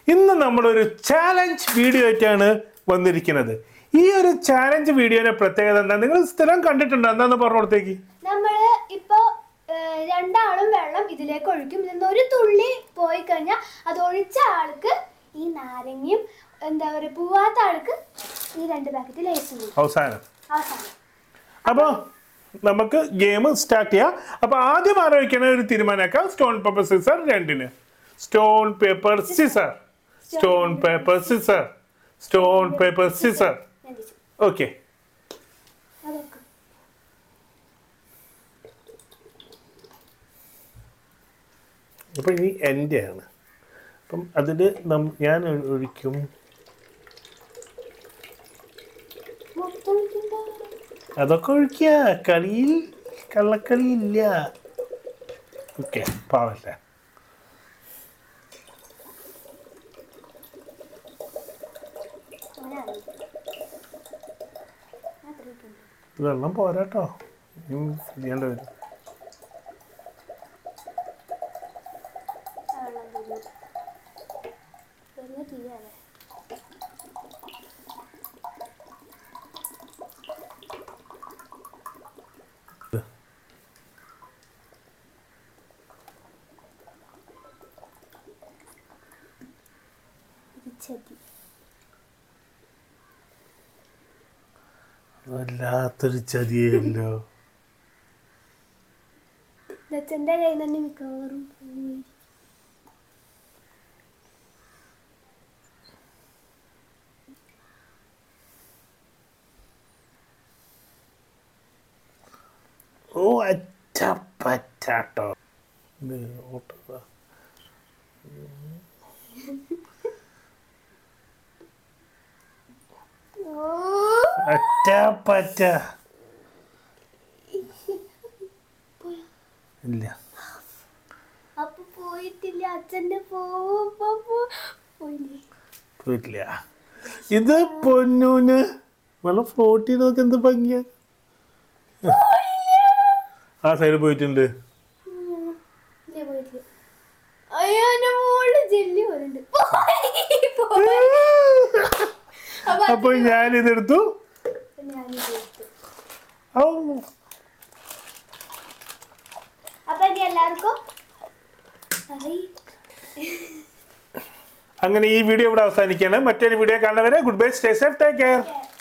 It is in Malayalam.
ഇന്ന് നമ്മളൊരു ചാലഞ്ച് വീഡിയോ ആയിട്ടാണ് വന്നിരിക്കുന്നത് ഈ ഒരു ചാലഞ്ച് വീഡിയോയുടെ പ്രത്യേകത എന്താ നിങ്ങൾ സ്ഥിരം കണ്ടിട്ടുണ്ടോ എന്താന്ന് പറഞ്ഞോടത്തേക്ക് നമ്മള് ഇപ്പൊ ഏഹ്, രണ്ടാളും വെള്ളം ഇതിലേക്ക് ഒഴിക്കും ഇതിൽ നിന്ന് ഒരു തുള്ളി പോയി കഴിഞ്ഞാൽ അത് ഒഴിച്ച ആൾക്ക് ഈ നാരങ്ങയും എന്താ പറയുക പോവാത്ത ആൾക്ക് ഈ രണ്ട് പാക്കറ്റ് ലേസ് കൊടുക്കും അവസാനം അവസാനം അപ്പോൾ നമുക്ക് ഗെയിം സ്റ്റാർട്ട് ചെയ്യാം അപ്പോൾ ആദ്യം ആലോചിക്കണ ഒരു തീരുമാനമാക്കാം സ്റ്റോൺ പേപ്പർ സിസർ രണ്ടിന് stone paper scissor stone paper scissor stone paper scissor ഞാൻ തിരിച്ചു ഓക്കെ അതൊക്കെ അപ്പോൾ ഇനി എൻ്റെ ആണ് അപ്പം അതിൽ ഞാൻ ഒഴിക്കും മൊത്തം ഒഴിക്കണ്ട. അതൊക്കെ ഒഴിക്കുക കളിയിൽ കള്ളക്കളി ഇല്ല ഓക്കെ പാവല്ല അങ്ങനെ അറിയില്ല. ഞാൻ അത്ര ഒഴിക്കണ്ട. വെള്ളം പോരാട്ടോ ഇനി ചെയ്യേണ്ടി വരും ആ വെള്ളം തീർന്നു. വെറുതെ തീരാതെ. ഇത് ചതി വല്ലാത്തൊരു ചതിയല്ലോ ലച്ചന്റെ കയ്യിൽ നിന്ന് തന്നെ മിക്കവാറും പോയി. ഓ അച്ഛ പറ്റാട്ടോ ഇത് ഓട്ടതാ. ഓ അച്ഛ പറ്റ ഇല്ല അപ്പൊ പോയിട്ടില്ല അച്ഛന്റെ പോവുമ്പോ പോ- പോയില്ലേ പോയിട്ടില്ല ഇത് പൊന്നൂന് വെള്ളം ഫ്ലോട്ട് ചെയ്ത് നോക്കി എന്ത് ഭംഗിയാ ആ സൈഡ് പോയിട്ടുണ്ട് ഇല്ല, പോയിട്ടില്ല അയ്യോ എന്റെ മോള് ജെല്ലി പോലുണ്ട് പോയി, പോയി. അപ്പൊ അപ്പൊ ഞാൻ ഇതെടുത്തു ഞാനിത് എടുത്തു. ഔ. അപ്പൊ ഇനി എല്ലാവർക്കും ബൈ. അങ്ങനെ ഈ വീഡിയോ ഇവിടെ അവസാനിക്കുകയാണ് മറ്റൊരു വീഡിയോ കാണുന്നവരെ good bye stay safe take care Yeah.